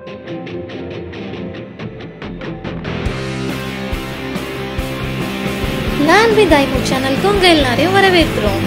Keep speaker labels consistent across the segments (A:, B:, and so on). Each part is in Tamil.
A: லேண்ட் வித் ஐமு சேனலுக்கு உங்கள் எல்லாரையும் வரவேற்கிறோம்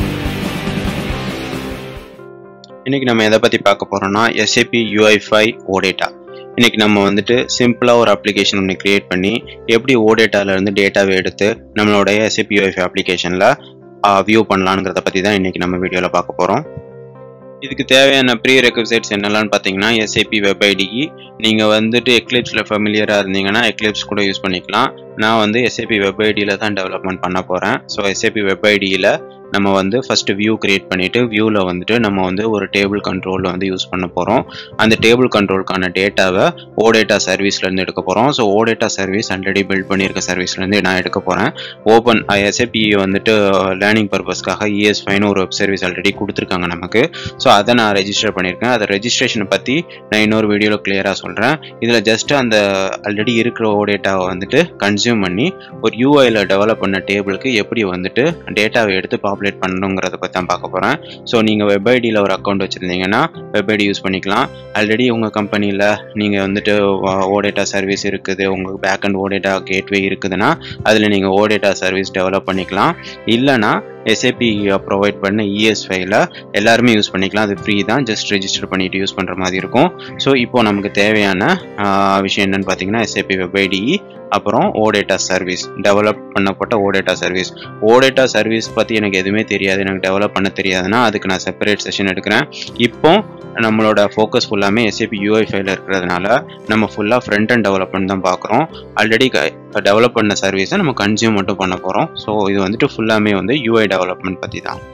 B: இன்னைக்கு நம்ம எதை பற்றி பார்க்க போகிறோம்னா எஸ்ஏபி யூஐஃபை ஓடேட்டா இன்னைக்கு நம்ம வந்துட்டு சிம்பிளாக ஒரு அப்ளிகேஷன் ஒன்று கிரியேட் பண்ணி எப்படி ஓடேட்டால இருந்து டேட்டாவை எடுத்து நம்மளுடைய எஸ்ஏபி யூஐஃபை அப்ளிகேஷனில் வியூ பண்ணலாங்கிறத பற்றி தான் இன்னைக்கு நம்ம வீடியோவில் பார்க்க போகிறோம் இதுக்கு தேவையான ப்ரீ ரெக்வசைட்ஸ் என்னெல்லாம் பார்த்தீங்கன்னா எஸ்ஏபி வெப் ஐடிக்கு நீங்கள் வந்துட்டு எக்லிப்ஸில் ஃபெமிலியராக இருந்தீங்கன்னா எக்லிப்ஸ் கூட யூஸ் பண்ணிக்கலாம் நான் வந்து எஸ்ஏபி வெப் ஐடியில் தான் டெவலப்மெண்ட் பண்ண போகிறேன் ஸோ எஸ்ஏபி வெப் ஐடியில் நம்ம வந்து ஃபஸ்ட்டு வியூ கிரியேட் பண்ணிவிட்டு வியூவில் வந்துட்டு நம்ம வந்து ஒரு டேபிள் கண்ட்ரோல் வந்து யூஸ் பண்ண போகிறோம் அந்த டேபிள் கண்ட்ரோலுக்கான டேட்டாவை ஓடேட்டா சர்வீஸ்லேருந்து எடுக்க போகிறோம் so OData service already build பண்ணியிருக்க சர்வீஸ்லேருந்து நான் எடுக்க போகிறேன் ஓப்பன் எஸ்ஏபி வந்துட்டு லேர்னிங் பர்பஸ்க்காக இஎஸ் ஃபைன் ஒரு வெப் சர்வீஸ் ஆல்ரெடி கொடுத்துருக்காங்க நமக்கு ஸோ அதை நான் ரெஜிஸ்டர் பண்ணியிருக்கேன் அதை ரெஜிஸ்ட்ரேஷனை பற்றி நான் இன்னொரு வீடியோவில் கிளியராக சொல்கிறேன் இதில் ஜஸ்ட் அந்த ஆல்ரெடி இருக்கிற ஓடேட்டாவை வந்துட்டு கன்சியூம் பண்ணி ஒரு யூஐயில் டெவலப் பண்ண டேபிளுக்கு எப்படி வந்துட்டு டேட்டாவை எடுத்து பாப்புலேட் பண்ணணுங்கிறத பற்றி தான் பார்க்க போகிறேன் ஸோ நீங்கள் வெப் ஐடியில் ஒரு அக்கௌண்ட் வச்சுருந்தீங்கன்னா வெப் ஐடி யூஸ் பண்ணிக்கலாம் ஆல்ரெடி உங்கள் கம்பெனியில் நீங்கள் வந்துட்டு ஓடேட்டா சர்வீஸ் இருக்குது உங்கள் பேக் அண்ட் ஓடேட்டா கேட்வே இருக்குதுன்னா அதில் நீங்கள் ஓடேட்டா சர்வீஸ் டெவலப் பண்ணிக்கலாம் இல்லைனா எஸ்ஏபி ப்ரொவைட் பண்ண இஎஸ் ஃபைல எல்லாருமே யூஸ் பண்ணிக்கலாம் அது ஃப்ரீ தான் ஜஸ்ட் ரெஜிஸ்டர் பண்ணிட்டு யூஸ் பண்ணுற மாதிரி இருக்கும் ஸோ இப்போ நமக்கு தேவையான ஆஹ், விஷயம் என்னன்னு பார்த்தீங்கன்னா எஸ்ஏபி வெப் ஐடி அப்புறம் ஓடேட்டா சர்வீஸ் டெவலப் பண்ணப்பட்ட ஓடேட்டா சர்வீஸ் ஓடேட்டா சர்வீஸ் பற்றி எனக்கு எதுவுமே தெரியாது எனக்கு டெவலப் பண்ண தெரியாதுன்னா அதுக்கு நான் செப்பரேட் செஷன் எடுக்கிறேன் இப்போ நம்மளோட ஃபோக்கஸ் ஃபுல்லாமே எஸ்ஏபி யூஐ ஃபைல இருக்கிறதுனால நம்ம ஃபுல்லாக ஃப்ரண்ட் அண்ட் டெவலப்மெண்ட் தான் பார்க்குறோம் ஆல்ரெடி டெவலப் பண்ண சர்வீஸை நம்ம கன்சியூம் மட்டும் பண்ண போகிறோம் ஸோ இது வந்துட்டு ஃபுல்லாமே வந்து யூஐ டெவலப்மெண்ட் பற்றி தான்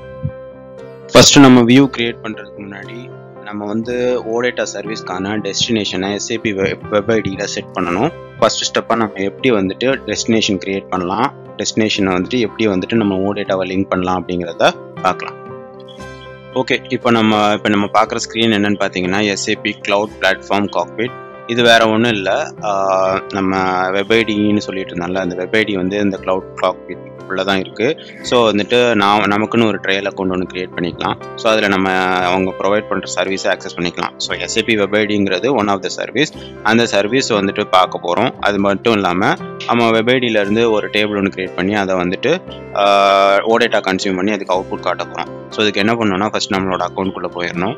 B: ஃபர்ஸ்ட் நம்ம வியூ கிரியேட் பண்ணுறதுக்கு முன்னாடி நம்ம வந்து ஓடேட்டா சர்வீஸ்க்கான டெஸ்டினேஷனை எஸ்ஏபி வெப் ஐடியில் செட் பண்ணணும் ஃபர்ஸ்ட் ஸ்டெப்பாக நம்ம எப்படி வந்துட்டு டெஸ்டினேஷன் கிரியேட் பண்ணலாம் டெஸ்டினேஷனை வந்துட்டு எப்படி வந்துட்டு நம்ம ஓடேட்டாவை லிங்க் பண்ணலாம் அப்படிங்கிறத பார்க்கலாம் ஓகே இப்போ நம்ம இப்போ நம்ம பார்க்குற ஸ்க்ரீன் என்னன்னு பார்த்தீங்கன்னா எஸ்ஏபி கிளவுட் பிளாட்ஃபார்ம் காக்பிட் இது வேற ஒன்றும் இல்லை நம்ம வெப் ஐடின்னு சொல்லிட்டு இருந்தால அந்த வெப் ஐடி வந்து இந்த கிளவுட் காக்பிட் உள்ள தான் இருக்குது ஸோ வந்துட்டு நான் நமக்குன்னு ஒரு ட்ரையல் அக்கௌண்ட் ஒன்று கிரியேட் பண்ணிக்கலாம் ஸோ அதில் நம்ம அவங்க ப்ரொவைட் பண்ணுற சர்வீஸை ஆக்சஸ் பண்ணிக்கலாம் ஸோ எஸ்ஏபி வெப் ஐடிங்கிறது ஒன் ஆஃப் த சர்வீஸ் அந்த சர்வீஸ் வந்துட்டு பார்க்க போகிறோம் அது மட்டும் இல்லாமல் நம்ம வெப் ஐடியிலேருந்து ஒரு டேபிள் ஒன்று கிரியேட் பண்ணி அதை வந்துட்டு ஓடேட்டா கன்சியூம் பண்ணி அதுக்கு அவுட்புட் காட்ட போகிறோம் ஸோ இதுக்கு என்ன பண்ணணும்னா ஃபஸ்ட் நம்மளோட அக்கௌண்ட்குள்ளே போயிடணும்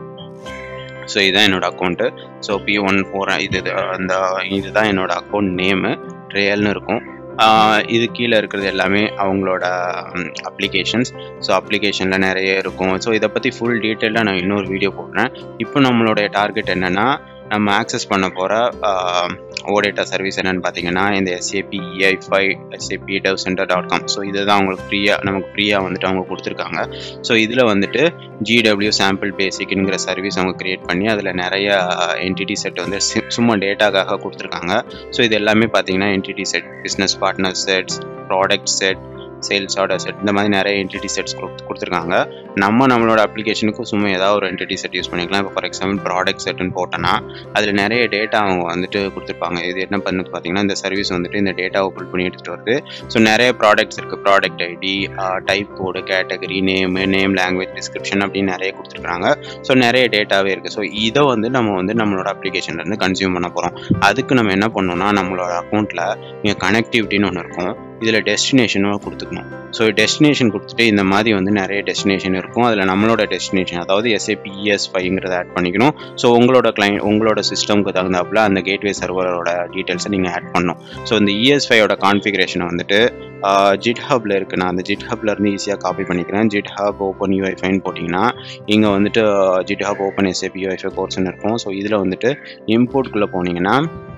B: ஸோ இதுதான் என்னோட account so P one four இது இது, அந்த இதுதான் என்னோட அக்கௌண்ட் நேமு ட்ரையல்னு இருக்கும் ஆஹ் இது கீழே இருக்கிறது எல்லாமே அவங்களோட அப்ளிகேஷன்ஸ் ஸோ அப்ளிகேஷனில் நிறைய இருக்கும் ஸோ இதை பற்றி ஃபுல் டீட்டெயிலாக நான் இன்னொரு வீடியோ போடுறேன் இப்போ நம்மளுடைய டார்கெட் என்னென்னா நம்ம ஆக்சஸ் பண்ண போகிற ஓடேட்டா சர்வீஸ் என்னென்னு பார்த்தீங்கன்னா இந்த SAP EI five SAP dev center dot com so இதுதான் அவங்களுக்கு ஃப்ரீயாக நமக்கு ஃப்ரீயாக வந்துட்டு அவங்க கொடுத்துருக்காங்க ஸோ இதில் வந்துட்டு ஜிடபிள்யூ சாம்பிள் பேசிக்ங்கிற சர்வீஸ் அவங்க கிரியேட் பண்ணி அதில் நிறைய என்டிட்டி செட் வந்து சி- சும்மா டேட்டாக்காக கொடுத்துருக்காங்க ஸோ இது எல்லாமே பார்த்தீங்கன்னா entity set business partner sets product set sales order set இந்த மாதிரி நிறைய என்டிட்டி செட்ஸ் கொடுத்துருக்காங்க நம்ம நம்மளோட அப்ளிகேஷனுக்கு சும்மா ஏதாவது ஒரு என்டிட்டி செட் யூஸ் பண்ணிக்கலாம் இப்போ ஃபார் எக்ஸாம்பிள் ப்ராடக்ட் செட்னு போட்டோன்னா அதில் நிறைய டேட்டா அவங்க வந்துட்டு கொடுத்துருப்பாங்க இது என்ன பண்ணுது பார்த்தீங்கன்னா இந்த சர்வீஸ் வந்துட்டு இந்த டேட்டாவை புல் பண்ணி எடுத்துகிட்டு வருது ஸோ நிறைய ப்ராடக்ட்ஸ் இருக்குது product ID type code category name name language description அப்படின்னு நிறைய கொடுத்துருக்காங்க ஸோ நிறைய டேட்டாவே இருக்குது ஸோ இதை வந்து நம்ம வந்து நம்மளோட அப்ளிகேஷன்லேருந்து கன்சியூம் பண்ண போகிறோம் அதுக்கு நம்ம என்ன பண்ணணும்னா நம்மளோட அக்கௌண்ட்டில் இங்கே கனெக்டிவிட்டின்னு ஒன்று இருக்கும் இதில் டெஸ்டினேஷனும் கொடுத்துக்கணும் ஸோ டெஸ்டினேஷன் கொடுத்துட்டு இந்த மாதிரி வந்து நிறைய டெஸ்டினேஷன் இருக்கும் அதில் நம்மளோட டெஸ்டினேஷன் அதாவது எஸ்ஏபி இஎஸ் ஃபைங்கிறத ஆட் பண்ணிக்கணும் ஸோ உங்களோட கிளைண்ட் உங்களோட சிஸ்டம்க்கு தகுந்தாப்புல அந்த கேட்வே சர்வரோட டீட்டெயில்ஸை நீங்கள் ஆட் பண்ணணும் ஸோ இந்த இஎஸ் ஃபையோட கான்ஃபிகரேஷனை வந்துட்டு ஜிட் ஹப்பில் இருக்குது நான் அந்த ஜிட் ஹப்ல இருந்து ஈஸியாக காப்பி பண்ணிக்கிறேன் ஜிட் ஹப் ஓப்பன் யூஐஃபைன்னு போட்டிங்கன்னா இங்கே வந்துட்டு GitHub open SAP UI five கோர்ஸ்னு இருக்கும் ஸோ இதில் வந்துட்டு இம்போர்ட்குள்ளே போனீங்கன்னா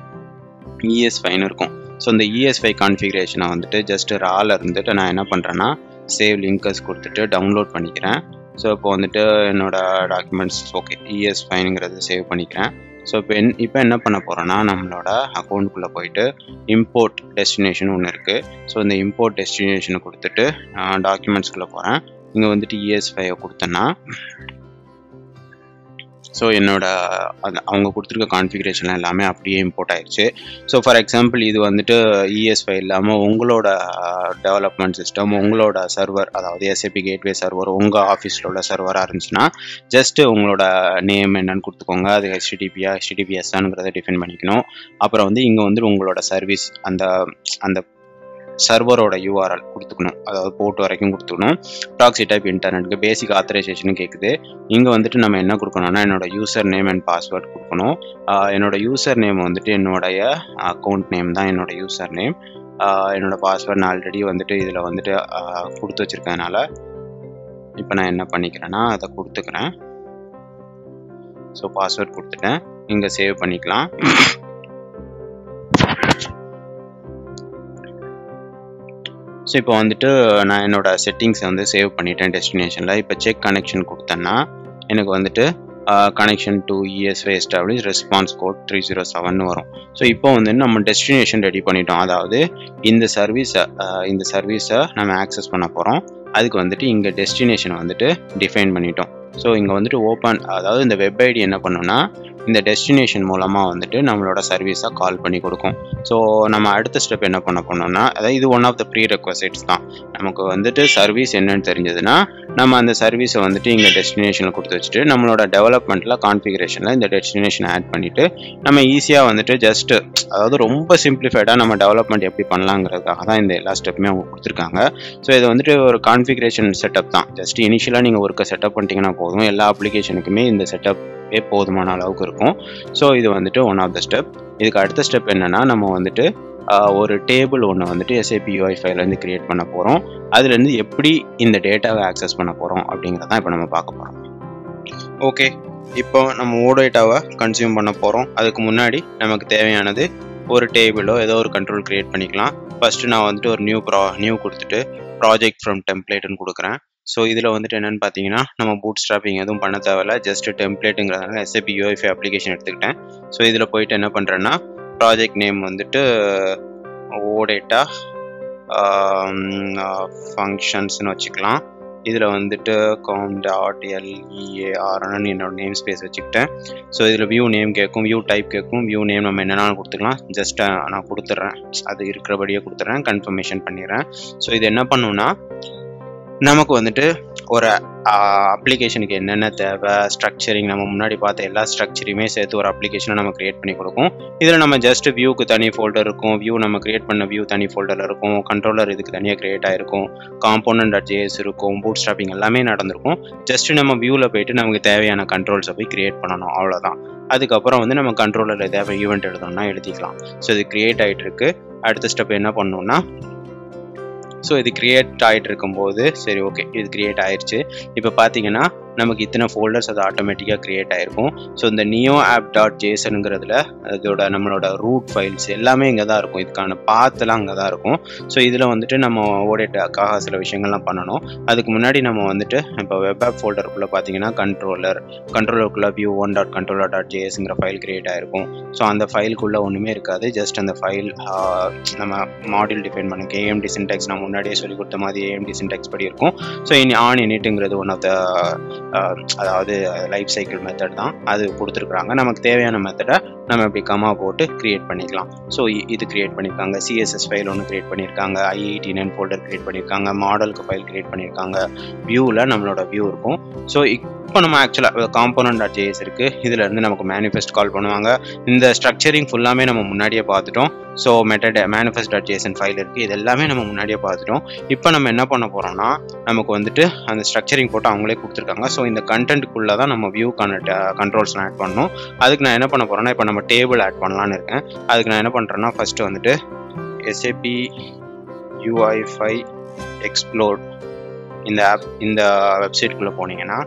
B: இஎஸ் ஃபைன் இருக்கும் ஸோ இந்த இஎஸ் ஃபை கான்ஃபிகரேஷனை வந்துட்டு ஜஸ்ட் ரால இருந்துட்டு நான் என்ன பண்ணுறேன்னா சேவ் லிங்கர்ஸ் கொடுத்துட்டு டவுன்லோட் பண்ணிக்கிறேன் ஸோ இப்போ வந்துட்டு என்னோட டாக்குமெண்ட்ஸ் ஓகே இஎஸ் ஃபைனுங்கிறது சேவ் பண்ணிக்கிறேன் ஸோ இப்போ என் இப்போ என்ன பண்ண போகிறோன்னா நம்மளோட அக்கௌண்ட்டுக்குள்ளே போயிட்டு இம்போர்ட் டெஸ்டினேஷன் ஒன்று இருக்குது ஸோ இந்த இம்போர்ட் டெஸ்டினேஷனை கொடுத்துட்டு டாக்குமெண்ட்ஸ்குள்ளே போகிறேன் இங்கே வந்துட்டு இஎஸ் ஃபைவை கொடுத்தேன்னா ஸோ என்னோட அந்த அவங்க கொடுத்துருக்க கான்ஃபிகரேஷன் எல்லாமே அப்படியே இம்போர்ட் ஆயிடுச்சு ஸோ ஃபார் எக்ஸாம்பிள் இது வந்துட்டு இஎஸ்ஐ இல்லாமல் உங்களோட டெவலப்மெண்ட் சிஸ்டம் உங்களோட சர்வர் அதாவது எஸ்ஏபி கேட்வே சர்வர் உங்கள் ஆஃபீஸில் உள்ள சர்வராக இருந்துச்சுன்னா ஜஸ்ட் உங்களோட நேம் என்னன்னு கொடுத்துக்கோங்க அது ஹெச்டிடிபியா ஹெச்டிடிபிஎஸ்ஸாங்கிறத டிஃபைன் பண்ணிக்கணும் அப்புறம் வந்து இங்கே வந்து உங்களோட சர்வீஸ் அந்த அந்த சர்வரோட யூஆர்எல் கொடுத்துக்கணும் அதாவது போர்ட் வரைக்கும் கொடுத்துக்கணும் ப்ராக்ஸி டைப் இன்டர்நெட்டுக்கு பேசிக் ஆத்தரைசேஷன் கேட்குது இங்கே வந்துட்டு நம்ம என்ன கொடுக்கணும்னா என்னோட யூசர் நேம் அண்ட் பாஸ்வேர்ட் கொடுக்கணும் ஆஹ் என்னோட யூசர் நேம் வந்துட்டு என்னுடைய அக்கௌண்ட் நேம் தான் என்னோட யூசர் நேம் என்னோட பாஸ்வேர்ட் நான் ஆல்ரெடி வந்துட்டு இதில் வந்துட்டு ஆஹ் கொடுத்து வச்சிருக்கதுனால இப்போ நான் என்ன பண்ணிக்கிறேன்னா அதை கொடுத்துக்கிறேன் ஸோ பாஸ்வேர்ட் கொடுத்துட்டேன் இங்கே சேவ் பண்ணிக்கலாம் ஸோ இப்போ வந்துட்டு நான் என்னோட செட்டிங்ஸை வந்து சேவ் பண்ணிட்டேன் டெஸ்டினேஷனில் இப்போ செக் கனெக்ஷன் கொடுத்தேன்னா எனக்கு வந்துட்டு connection to ESI establish response code three zero seven வரும் ஸோ இப்போ வந்து நம்ம டெஸ்டினேஷன் ரெடி பண்ணிட்டோம் அதாவது இந்த சர்வீஸை இந்த சர்வீஸை நம்ம ஆக்சஸ் பண்ண போகிறோம் அதுக்கு வந்துட்டு இங்கே டெஸ்டினேஷன் வந்துட்டு டிஃபைன் பண்ணிட்டோம் ஸோ இங்கே வந்துட்டு ஓப்பன் அதாவது இந்த வெப் ஐடி என்ன பண்ணுன்னா இந்த டெஸ்டினேஷன் மூலமாக வந்துட்டு நம்மளோட சர்வீஸை கால் பண்ணி கொடுக்கும் ஸோ நம்ம அடுத்த ஸ்டெப் என்ன பண்ண போனோம்னா அதாவது இது one of the prerequisites தான் நமக்கு வந்துட்டு சர்வீஸ் என்னன்னு தெரிஞ்சதுன்னா நம்ம அந்த சர்வீஸை வந்துட்டு இங்கே டெஸ்டினேஷனில் கொடுத்து வச்சுட்டு நம்மளோட டெவலப்மெண்ட்டில் கான்ஃபிகரேஷனில் இந்த டெஸ்டினேஷன் ஆட் பண்ணிவிட்டு நம்ம ஈஸியாக வந்துட்டு ஜஸ்ட் அதாவது ரொம்ப சிம்பிளிஃபைடாக நம்ம டெவலப்மெண்ட் எப்படி பண்ணலாங்கிறதுக்காக தான் இந்த எல்லா ஸ்டெப்புமே அவங்க கொடுத்துருக்காங்க ஸோ இது வந்துட்டு ஒரு கான்ஃபிகரேஷன் செட்டப் தான் ஜஸ்ட் இனிஷியலாக நீங்கள் ஒர்க்கை செட்டப் பண்ணிட்டீங்கன்னா போதும் எல்லா அப்ளிகேஷனுக்குமே இந்த செட்டப் போதுமான அளவுக்கு இருக்கும் ஸோ இது வந்துட்டு ஒன் ஆஃப் த ஸ்டெப் இதுக்கு அடுத்த ஸ்டெப் என்னன்னா நம்ம வந்துட்டு ஆஹ், ஒரு டேபிள் ஒன்று வந்துட்டு எஸ்ஏபி யூஐ ஃபைலேருந்து கிரியேட் பண்ண போகிறோம் அதுலேருந்து எப்படி இந்த டேட்டாவை ஆக்சஸ் பண்ண போகிறோம் அப்படிங்கிறதான் இப்போ நம்ம பார்க்க போகிறோம் ஓகே இப்போ நம்ம ஓடேட்டாவை கன்சியூம் பண்ண போகிறோம் அதுக்கு முன்னாடி நமக்கு தேவையானது ஒரு டேபிளோ ஏதோ ஒரு கண்ட்ரோல் கிரியேட் பண்ணிக்கலாம் ஃபஸ்ட்டு நான் வந்துட்டு ஒரு நியூ ப்ரா நியூ கொடுத்துட்டு ப்ராஜெக்ட் ஃப்ரம் டெம்ப்ளேட்னு கொடுக்குறேன் ஸோ இதில் வந்துட்டு என்னென்னு பார்த்தீங்கன்னா நம்ம பூட் ஸ்ட்ராப்பிங் எதுவும் பண்ண தேவையில்ல ஜஸ்ட் டெம்ப்ளேட்டுங்கிறதுனால எஸ்ஏபி யூஐஃபை அப்ளிகேஷன் எடுத்துக்கிட்டேன் ஸோ இதில் போயிட்டு என்ன பண்ணுறேன்னா ப்ராஜெக்ட் நேம் வந்துட்டு ஓடேட்டா ஃபங்க்ஷன்ஸ்னு வச்சுக்கலாம் இதில் வந்துட்டு காம் டாட் எல்இஏஆர்னு என்னோட நேம் ஸ்பேஸ் வச்சுக்கிட்டேன் ஸோ இதில் வியூ நேம் கேட்கும் வியூ டைப் கேட்கும் வியூ நேம் நம்ம என்னென்னாலும் கொடுத்துக்கலாம் ஜஸ்ட் நான் கொடுத்துட்றேன் அது இருக்கிறபடியே கொடுத்துட்றேன் கன்ஃபர்மேஷன் பண்ணிடுறேன் ஸோ இது என்ன பண்ணுன்னா நமக்கு வந்துட்டு ஒரு அப்ளிகேஷனுக்கு என்னென்ன தேவை ஸ்ட்ரக்சரிங் நம்ம முன்னாடி பார்த்த எல்லா ஸ்ட்ரக்சரையுமே சேர்த்து ஒரு அப்ளிகேஷனை நம்ம கிரியேட் பண்ணி கொடுக்கும் இதில் நம்ம ஜஸ்ட் வியூக்கு தனி ஃபோல்டர் இருக்கும் வியூ நம்ம கிரியேட் பண்ண வியூ தனி ஃபோல்டரில் இருக்கும் கண்ட்ரோலர் இதுக்கு தனியாக கிரியேட் ஆகிருக்கும் காம்போனன்ட் டாட் ஜேஎஸ் இருக்கும் பூட் ஸ்டாப்பிங் எல்லாமே நடந்திருக்கும் ஜஸ்ட் நம்ம வியூவில் போயிட்டு நமக்கு தேவையான கண்ட்ரோல்ஸை போய் கிரியேட் பண்ணணும் அவ்வளோதான் அதுக்கப்புறம் வந்து நம்ம கண்ட்ரோலரில் தேவை ஈவெண்ட் எழுதணும்னா எழுதிக்கலாம் ஸோ இது கிரியேட் ஆகிட்டு இருக்கு அடுத்த ஸ்டெப் என்ன பண்ணணும்னா ஸோ இது கிரியேட் ஆகிட்டு இருக்கும்போது சரி ஓகே இது கிரியேட் ஆயிடுச்சு இப்போ பார்த்தீங்கன்னா நமக்கு இத்தனை ஃபோல்டர்ஸ் அது ஆட்டோமேட்டிக்காக கிரியேட் ஆயிருக்கும் ஸோ இந்த நியோ ஆப் டாட் ஜேசனுங்கிறதுல அதோட நம்மளோட ரூட் ஃபைல்ஸ் எல்லாமே இங்கே தான் இருக்கும் இதுக்கான பாத்தெல்லாம் அங்கே தான் இருக்கும் ஸோ இதில் வந்துட்டு நம்ம ஓடேட்டாக்காக சில விஷயங்கள்லாம் பண்ணணும் அதுக்கு முன்னாடி நம்ம வந்துட்டு இப்போ வெப் ஆப் ஃபோல்டருக்குள்ளே பார்த்தீங்கன்னா கண்ட்ரோலர் கண்ட்ரோலருக்குள்ளே view one dot controller dot ஜேஎஸ்ங்கிற ஃபைல் கிரியேட் ஆயிருக்கும் ஸோ அந்த ஃபைலுக்குள்ளே ஒன்றுமே இருக்காது ஜஸ்ட் அந்த ஃபைல் நம்ம மாடியூல் டிஃபைன் பண்ணுங்க ஏஎம்டி சின்டெக்ஸ் நான் முன்னாடியே சொல்லி கொடுத்த மாதிரி ஏஎம்டி சின்டெக்ஸ் படி இருக்கும் ஸோ இனி ஆன் இனிட்டுங்கிறது ஒன் ஆஃப் த அதாவது லைஃப் சைக்கிள் மெத்தட் தான் அது கொடுத்துருக்குறாங்க நமக்கு தேவையான மெத்தடை நம்ம இப்படி கமா போட்டு கிரியேட் பண்ணிக்கலாம் ஸோ இது கிரியேட் பண்ணியிருக்காங்க சிஎஸ்எஸ் ஃபைல் ஒன்று கிரியேட் பண்ணியிருக்காங்க ஐஐடி நைன் ஃபோல்டர் கிரியேட் பண்ணியிருக்காங்க மாடலுக்கு ஃபைல் கிரியேட் பண்ணியிருக்காங்க வியூவில் நம்மளோட வியூ இருக்கும் ஸோ இப்போ நம்ம ஆக்சுவலாக காம்போனன்ட் டாட் ஜேஎஸ் இருக்குது இதில் இருந்து நமக்கு மேனிஃபெஸ்ட் கால் பண்ணுவாங்க இந்த ஸ்ட்ரக்சரிங் ஃபுல்லாமே நம்ம முன்னாடியே பார்த்துட்டோம் ஸோ மெட்டட் மேனிஃபெஸ்ட் டாட் ஜேஎஸ்என் ஃபைல் இருக்குது இது எல்லாமே நம்ம முன்னாடியே பார்த்துட்டோம் இப்போ நம்ம என்ன பண்ண போகிறோம்னா நமக்கு வந்துட்டு அந்த ஸ்ட்ரக்சரிங் போட்டு அவங்களே கொடுத்துருக்காங்க ஸோ இந்த கண்டென்ட்டுக்குள்ளே தான் நம்ம வியூ கண்ட்ரோல்ஸ்லாம் ஆட் பண்ணணும் அதுக்கு நான் என்ன பண்ண போகிறேன்னா இப்போ நம்ம டேபிள் ஆட் பண்ணலான்னு இருக்கேன் அதுக்கு நான் என்ன பண்ணுறேன்னா ஃபஸ்ட்டு வந்துட்டு எஸ்ஏபி யூஐ ஃபைவ் எக்ஸ்ப்ளோர் இந்த ஆப் இந்த வெப்சைட்குள்ளே போனீங்கன்னா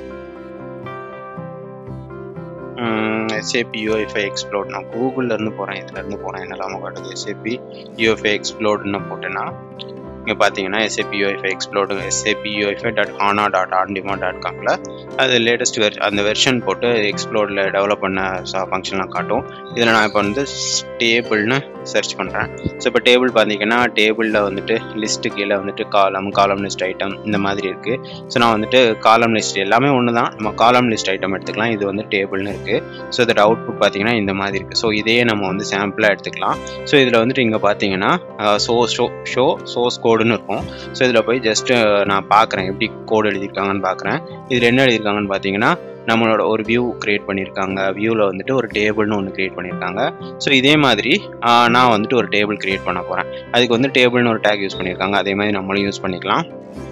B: எஸ்ஏபி யூஎஃப்ஐ எக்ஸ்ப்ளோர்ட் நான் கூகுளில் இருந்து போகிறேன் இதுல இருந்து போகிறேன் என்னெல்லாம காட்டுது எஸ்ஏபி யூஎஃப்ஐ எக்ஸ்ப்ளோர்ட்னு போட்டேன்னா இங்கே பார்த்தீங்கன்னா SAP UI five explored SAP UI five dot HANA dot ondemand dot காமில் அது லேட்டஸ்ட் வெர் அந்த வெர்ஷன் போட்டு எக்ஸ்ப்ளோரில் டெவலப் பண்ண ஃபங்க்ஷன்லாம் காட்டும் இதில் நான் இப்போ வந்து டேபிள்னு சர்ச் பண்ணுறேன் ஸோ இப்போ டேபிள் பார்த்தீங்கன்னா டேபிளில் வந்துட்டு லிஸ்ட்டு கீழே வந்துட்டு காலம் காலம் லிஸ்ட் ஐட்டம் இந்த மாதிரி இருக்குது ஸோ நான் வந்துட்டு காலம் லிஸ்ட் எல்லாமே ஒன்று தான் நம்ம காலம் லிஸ்ட் ஐட்டம் எடுத்துக்கலாம் இது வந்து டேபிள்னு இருக்குது ஸோ இதோட அவுட்புட் பார்த்தீங்கன்னா இந்த மாதிரி இருக்குது ஸோ இதே நம்ம வந்து சாம்பிளாக எடுத்துக்கலாம் ஸோ இதில் வந்துட்டு இங்கே பார்த்தீங்கன்னா ஸோ ஷோ ஷோ சோர்ஸ் கோடுன்னு இருக்கும் ஸோ இதில் போய் ஜஸ்ட்டு நான் பார்க்குறேன் எப்படி கோடு எழுதியிருக்காங்கன்னு பார்க்குறேன் இதில் என்ன எழுதியிருக்காங்கன்னு பார்த்தீங்கன்னா நம்மளோட ஒரு வியூ கிரியேட் பண்ணியிருக்காங்க வியூவில் வந்துட்டு ஒரு டேபிள்னு ஒன்று கிரியேட் பண்ணியிருக்காங்க ஸோ இதே மாதிரி ஆஹ், நான் வந்துட்டு ஒரு டேபிள் கிரியேட் பண்ண போகிறேன் அதுக்கு வந்து டேபிள்னு ஒரு டேக் யூஸ் பண்ணியிருக்காங்க அதே மாதிரி நம்மளும் யூஸ் பண்ணிக்கலாம்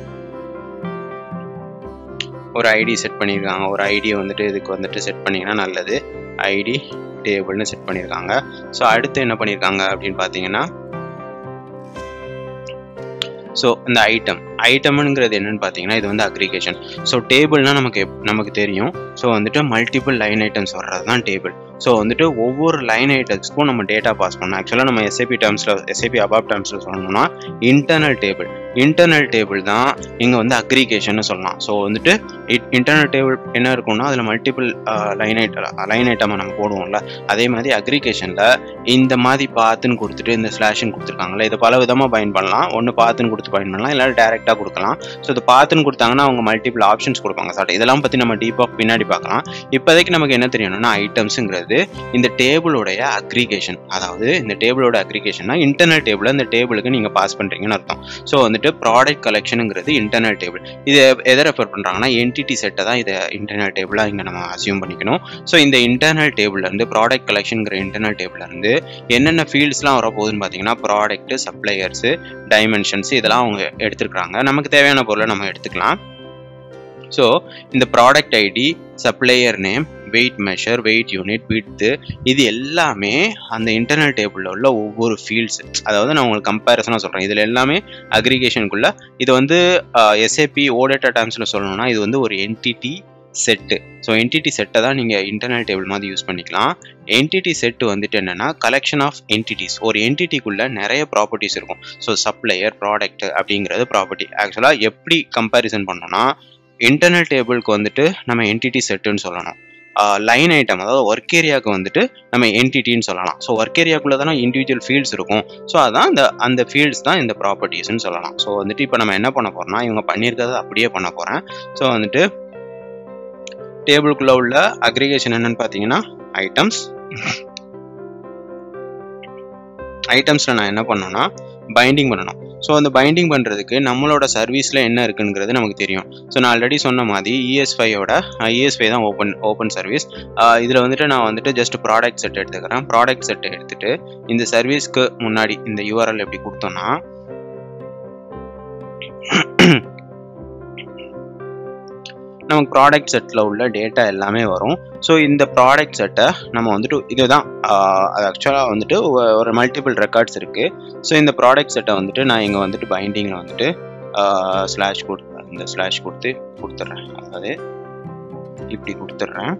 B: ஒரு ஐடி செட் பண்ணியிருக்காங்க ஒரு ஐடியை வந்துட்டு இதுக்கு வந்துட்டு செட் பண்ணிங்கன்னா நல்லது ஐடி டேபிள்னு செட் பண்ணியிருக்காங்க ஸோ அடுத்து என்ன பண்ணியிருக்காங்க அப்படின்னு பார்த்தீங்கன்னா ஸோ இந்த ஐட்டம் ஐட்டம்ங்கிறது என்னன்னு பார்த்தீங்கன்னா இது வந்து அக்ரிகேஷன் ஸோ டேபிள்னா நமக்கு எப்- நமக்கு தெரியும் ஸோ வந்துட்டு மல்டிபிள் லைன் ஐட்டம்ஸ் வர்றது தான் டேபிள் ஸோ வந்துட்டு ஒவ்வொரு லைன் ஐட்டம்ஸ்க்கும் நம்ம டேட்டா பாஸ் பண்ணணும் ஆக்சுவலாக நம்ம எஸ்ஏபி டேர்ம்ஸில் எஸ்ஏபி அபாப் டேர்ம்ஸில் சொல்லணும்னா இன்டர்னல் டேபிள் இன்டர்னல் டேபிள் தான் இங்கே வந்து அக்ரிகேஷன் சொல்லலாம் ஸோ வந்துட்டு இன்டர்னல் டேபிள் என்ன இருக்கும்னா அதில் மல்டிபிள் லைன் ஐட்டம் லைன் ஐட்டமாக நம்ம போடுவோம்ல அதே மாதிரி அக்ரிகேஷனில் இந்த மாதிரி பாத்துன்னு கொடுத்துட்டு இந்த ஸ்லாஷன் கொடுத்துருக்காங்களே இதை பல விதமாக பயன் பண்ணலாம் ஒன்று பாத்துன்னு கொடுத்து பயன் பண்ணலாம் இல்லை டேரெக்டாக கொடுக்கலாம் ஸோ இது பாத்துன்னு கொடுத்தாங்கன்னா அவங்க மல்டிபிள் ஆப்ஷன்ஸ் கொடுப்பாங்க சார் இதெல்லாம் பற்றி நம்ம டீப்பாக பின்னாடி பார்க்கலாம் இப்போதைக்கு நமக்கு என்ன தெரியணும்னா ஐட்டம்ஸுங்கிறது இந்த டேபிளோடைய அக்ரிகேஷன் அதாவது இந்த டேபிளோட அக்ரிகேஷன்னா இன்டர்னல் டேபிளை இந்த டேபிளுக்கு நீங்கள் பாஸ் பண்ணுறீங்கன்னு அர்த்தம் ஸோ வந்துட்டு ப்ராடக்ட் கலெக்ஷனுங்கிறது இன்டர்னல் டேபிள் இது எதை ரெஃபர் பண்ணுறாங்கன்னா என்டிடி செட்டை தான் இதை இன்டர்னல் டேபிளாக இங்கே நம்ம அசியூம் பண்ணிக்கணும் ஸோ இந்த இன்டர்னல் டேபிள்லேருந்து ப்ராடக்ட் கலெக்ஷனுங்கிற இன்டர்னல் டேபிள்லேருந்து என்னென்ன ஃபீல்ட்ஸ்லாம் வரப்போகுதுன்னு பார்த்தீங்கன்னா ப்ராடக்ட் சப்ளையர்ஸு டைமென்ஷன்ஸ் இதெல்லாம் அவங்க எடுத்துருக்காங்க நமக்கு தேவையான பொருளை நம்ம எடுத்துக்கலாம் ஸோ இந்த product ID supplier name weight measure weight unit width இது எல்லாமே அந்த இன்டர்னல் டேபிளில் உள்ள ஒவ்வொரு ஃபீல்ட்ஸ் அதாவது நான் உங்களுக்கு கம்பேரிசனாக சொல்கிறேன் இதில் எல்லாமே அக்ரிகேஷனுக்குள்ள இது வந்து எஸ்ஏபி ஓடேட்டா டேர்ம்ஸில் சொல்லணும்னா இது வந்து ஒரு என்டிடி செட்டு ஸோ என்டிடி செட்டை தான் நீங்கள் இன்டர்னல் டேபிள் மாதிரி யூஸ் பண்ணிக்கலாம் என்டிடி செட்டு வந்துட்டு என்னென்னா கலெக்ஷன் ஆஃப் என்டிட்டிஸ் ஒரு என்டிட்டிக்குள்ளே நிறைய ப்ராப்பர்ட்டிஸ் இருக்கும் ஸோ சப்ளையர் ப்ராடக்ட் அப்படிங்கிறது ப்ராப்பர்ட்டி ஆக்சுவலாக எப்படி கம்பேரிசன் பண்ணோம்னா இன்டர்னல் டேபிளுக்கு வந்துட்டு நம்ம என்டிட்டி செட்டுன்னு சொல்லணும் லைன் ஐட்டம் அதாவது ஒர்க் ஏரியாவுக்கு வந்துட்டு நம்ம என்டிட்டின்னு சொல்லலாம் ஸோ ஒர்க் ஏரியாக்குள்ளே தானே இண்டிவிஜுவல் ஃபீல்ட்ஸ் இருக்கும் ஸோ அதான் அந்த அந்த ஃபீல்ட்ஸ் தான் இந்த ப்ராப்பர்ட்டிஸ்னு சொல்லலாம் ஸோ வந்துட்டு இப்போ நம்ம என்ன பண்ண போறோம்னா இவங்க பண்ணியிருக்கிறத அப்படியே பண்ண போகிறேன் ஸோ வந்துட்டு டேபிளுக்குள்ளே உள்ள அக்ரிகேஷன் என்னன்னு பார்த்தீங்கன்னா ஐட்டம்ஸ் ஐட்டம்ஸில் நான் என்ன பண்ணணும்னா பைண்டிங் பண்ணணும் ஸோ அந்த பைண்டிங் பண்ணுறதுக்கு நம்மளோட சர்வீஸில் என்ன இருக்குங்கிறது நமக்கு தெரியும் ஸோ நான் ஆல்ரெடி சொன்ன மாதிரி இஎஸ் ஃபைவோட இஎஸ் ஃபைவ் தான் ஓப்பன் ஓப்பன் சர்வீஸ் இதில் வந்துட்டு நான் வந்துட்டு ஜஸ்ட் ப்ராடக்ட் செட் எடுத்துக்கிறேன் ப்ராடக்ட் செட்டை எடுத்துட்டு இந்த சர்வீஸ்க்கு முன்னாடி இந்த யூஆர்எல் எப்படி கொடுத்தோம்னா நமக்கு ப்ராடக்ட் செட்டில் உள்ள டேட்டா எல்லாமே வரும் ஸோ இந்த ப்ராடக்ட் செட்டை நம்ம வந்துட்டு இதுதான் ஆஹ், அது ஆக்சுவலாக வந்துட்டு ஒ- ஒரு மல்டிபிள் ரெக்கார்ட்ஸ் இருக்குது ஸோ இந்த ப்ராடக்ட் செட்டை வந்துட்டு நான் இங்கே வந்துட்டு பைண்டிங்கில் வந்துட்டு ஸ்லாஷ் கொடுத்து இந்த ஸ்லாஷ் கொடுத்து கொடுத்துட்றேன் அதாவது இப்படி கொடுத்துட்றேன்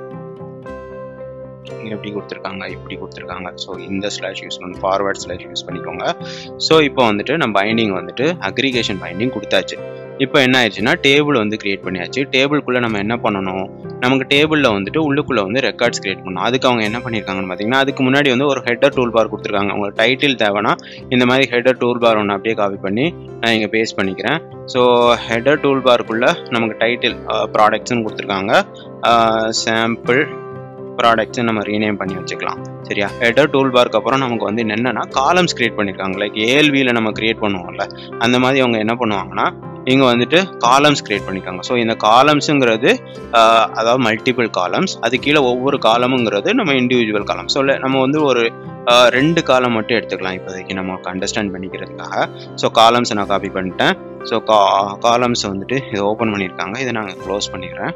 B: இங்க எப்படி கொடுத்துருக்காங்க இப்படி கொடுத்துருக்காங்க ஸோ இந்த ஸ்லாஷ் யூஸ் பண்ணி ஃபார்வர்ட் ஸ்லாஷ் யூஸ் பண்ணிக்கோங்க ஸோ இப்போ வந்துட்டு நம்ம பைண்டிங் வந்துட்டு அக்ரிகேஷன் பைண்டிங் கொடுத்தாச்சு இப்போ என்ன ஆயிடுச்சுன்னா டேபிள் வந்து கிரியேட் பண்ணியாச்சு டேபிள்குள்ளே நம்ம என்ன பண்ணணும் நமக்கு டேபிளில் வந்துட்டு உள்ளுக்குள்ளே வந்து ரெக்கார்ட்ஸ் கிரியேட் பண்ணணும் அதுக்கு அவங்க என்ன பண்ணியிருக்காங்கன்னு பார்த்தீங்கன்னா அதுக்கு முன்னாடி வந்து ஒரு ஹெட்டர் டூல் பார் கொடுத்துருக்காங்க உங்களுக்கு டைட்டில் தேவைன்னா இந்த மாதிரி ஹெட்டர் டூல் பார் ஒன்று அப்படியே காப்பி பண்ணி நான் இங்கே பேஸ்ட் பண்ணிக்கிறேன் ஸோ ஹெட்டர் டூல் பார்க்குள்ளே நமக்கு டைட்டில் ப்ராடக்ட்ஸ்னு கொடுத்துருக்காங்க சாம்பிள் ப்ராடக்ட்ஸ் நம்ம ரீநேம் பண்ணி வச்சுக்கலாம் சரியா ஹெடர் டூல் பார்க்கு அப்புறம் நமக்கு வந்து என்னென்னா காலம்ஸ் கிரியேட் பண்ணியிருக்காங்க லைக் ஏஎல்வியில் நம்ம கிரியேட் பண்ணுவோம்ல அந்த மாதிரி அவங்க என்ன பண்ணுவாங்கன்னா இங்கே வந்துட்டு காலம்ஸ் கிரியேட் பண்ணியிருக்காங்க ஸோ இந்த காலம்ஸுங்கிறது அதாவது மல்டிபிள் காலம்ஸ் அது கீழே ஒவ்வொரு காலமுங்கிறது நம்ம இண்டிவிஜுவல் காலம் ஸோ நம்ம வந்து ஒரு ஆஹ், ரெண்டு காலம் மட்டும் எடுத்துக்கலாம் இப்போதைக்கு நமக்கு அண்டர்ஸ்டாண்ட் பண்ணிக்கிறதுக்காக ஸோ காலம்ஸை நான் காப்பி பண்ணிட்டேன் ஸோ கா காலம்ஸ் வந்துட்டு இதை ஓப்பன் பண்ணியிருக்காங்க இதை நான் க்ளோஸ் பண்ணிடுறேன்